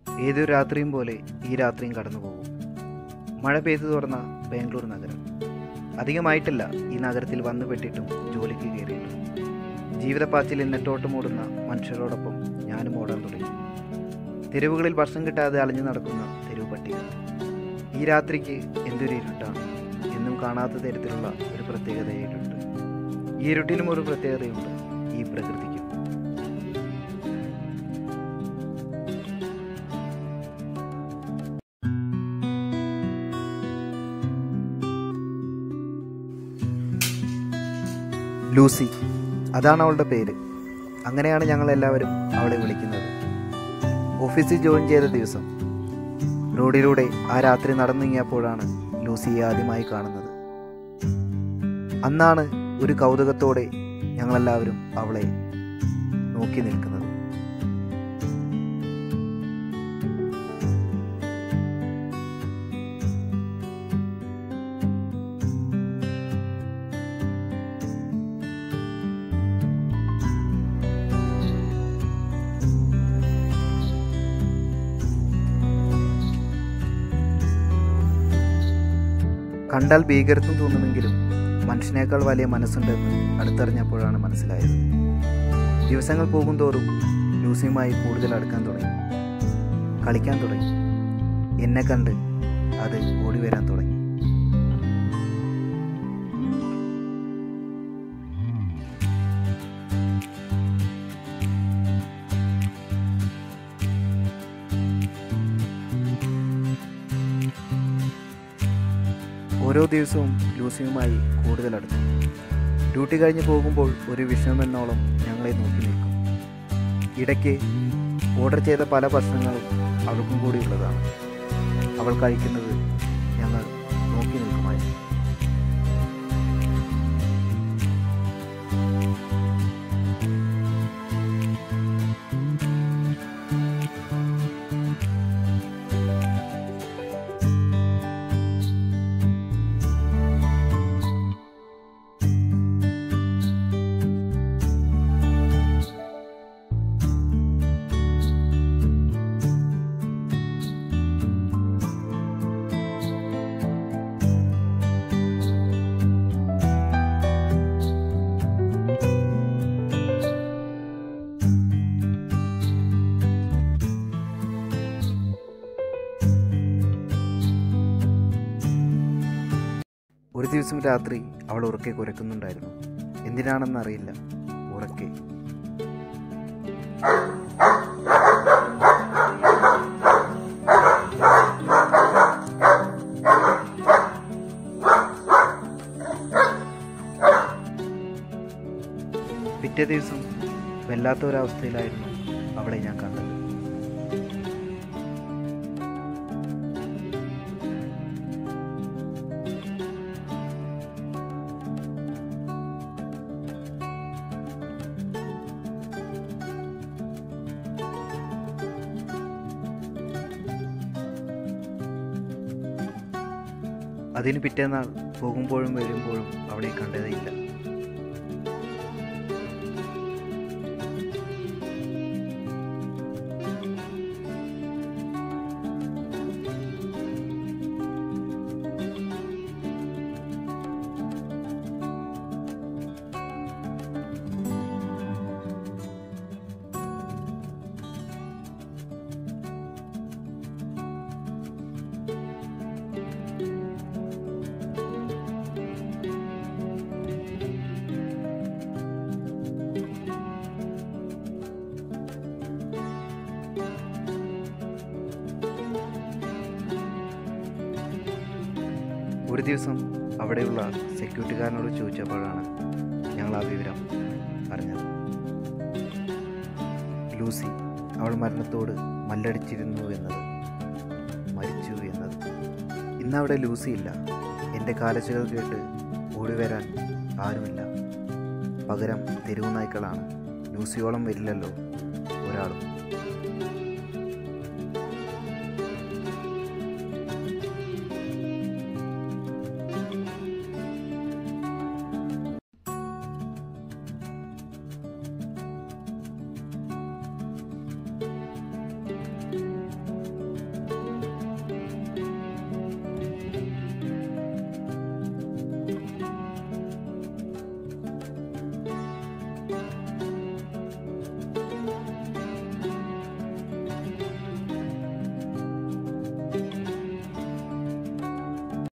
ഏതൊരു രാത്രിയും പോലെ ഈ രാത്രിയും കടന്നു പോകും മഴ പെയ്തു തുറന്ന ബാംഗ്ലൂർ നഗരം അധികമായിട്ടില്ല ഈ നഗരത്തിൽ വന്നു പെട്ടിട്ടും ജോലിക്ക് കയറിയിട്ടും ജീവിതപ്പാച്ചിലിൽ നെട്ടോട്ടമോടുന്ന മനുഷ്യരോടൊപ്പം ഞാനും ഓടാൻ തുടങ്ങി തെരുവുകളിൽ ഭക്ഷണം കിട്ടാതെ അലഞ്ഞു നടക്കുന്ന തെരുവ് പട്ടികൾ ഈ രാത്രിക്ക് എന്തൊരു ഇരുട്ടാണ് എന്നും കാണാത്ത തരത്തിലുള്ള ഒരു പ്രത്യേകതയായിട്ടുണ്ട് ഈ ഇരുട്ടിനും ഒരു പ്രത്യേകതയുണ്ട് ഈ പ്രകൃതിക്കും ലൂസി അതാണ് അവളുടെ പേര് അങ്ങനെയാണ് ഞങ്ങൾ എല്ലാവരും അവളെ വിളിക്കുന്നത് ഓഫീസിൽ ജോയിൻ ചെയ്ത ദിവസം റോഡിലൂടെ ആ രാത്രി നടന്നിങ്ങിയപ്പോഴാണ് ലൂസിയെ ആദ്യമായി കാണുന്നത് അന്നാണ് ഒരു കൗതുകത്തോടെ ഞങ്ങളെല്ലാവരും അവളെ നോക്കി നിൽക്കുന്നത് കണ്ടാൽ ഭീകരത്വം തോന്നുമെങ്കിലും മനുഷ്യനേക്കാൾ വലിയ മനസ്സുണ്ടെന്ന് അടുത്തറിഞ്ഞപ്പോഴാണ് മനസ്സിലായത് ദിവസങ്ങൾ പോകുന്തോറും ലൂസിയുമായി കൂടുതൽ അടുക്കാൻ തുടങ്ങി കളിക്കാൻ തുടങ്ങി എന്നെ കണ്ട് അത് ഓടി വരാൻ തുടങ്ങി ഓരോ ദിവസവും ലൂസിയുമായി കൂടുതൽ അടുത്തു ഡ്യൂട്ടി കഴിഞ്ഞ് പോകുമ്പോൾ ഒരു വിഷയമെന്നോളം ഞങ്ങളെ നോക്കി നിൽക്കും ഇടയ്ക്ക് ഓർഡർ ചെയ്ത പല ഭക്ഷണങ്ങളും അവൾക്കും കൂടി ഉള്ളതാണ് അവൾ കഴിക്കുന്നത് ഞങ്ങൾ നോക്കി നിൽക്കുമായിരുന്നു ഒരു ദിവസം രാത്രി അവൾ ഉറക്കെ കുരക്കുന്നുണ്ടായിരുന്നു എന്തിനാണെന്നറിയില്ല ഉറക്കെ പിറ്റേ ദിവസം വല്ലാത്ത ഒരവസ്ഥയിലായിരുന്നു അവളെ ഞാൻ കണ്ടത് അതിന് പിറ്റേന്നാൾ പോകുമ്പോഴും വരുമ്പോഴും അവളെ കണ്ടതേയില്ല ഒരു ദിവസം അവിടെയുള്ള സെക്യൂരിറ്റിക്കാരനോട് ചോദിച്ചപ്പോഴാണ് ഞങ്ങൾ ആ വിവരം അറിഞ്ഞത് ലൂസി അവൾ മരണത്തോട് മല്ലടിച്ചിരുന്നു എന്നത് മരിച്ചു എന്നത് ഇന്നവിടെ ലൂസി ഇല്ല എൻ്റെ കാലച്ചുകൾ കേട്ട് ഓടി വരാൻ ആരുമില്ല പകരം തെരുവ് നായ്ക്കളാണ് ലൂസിയോളം വരില്ലല്ലോ ഒരാളും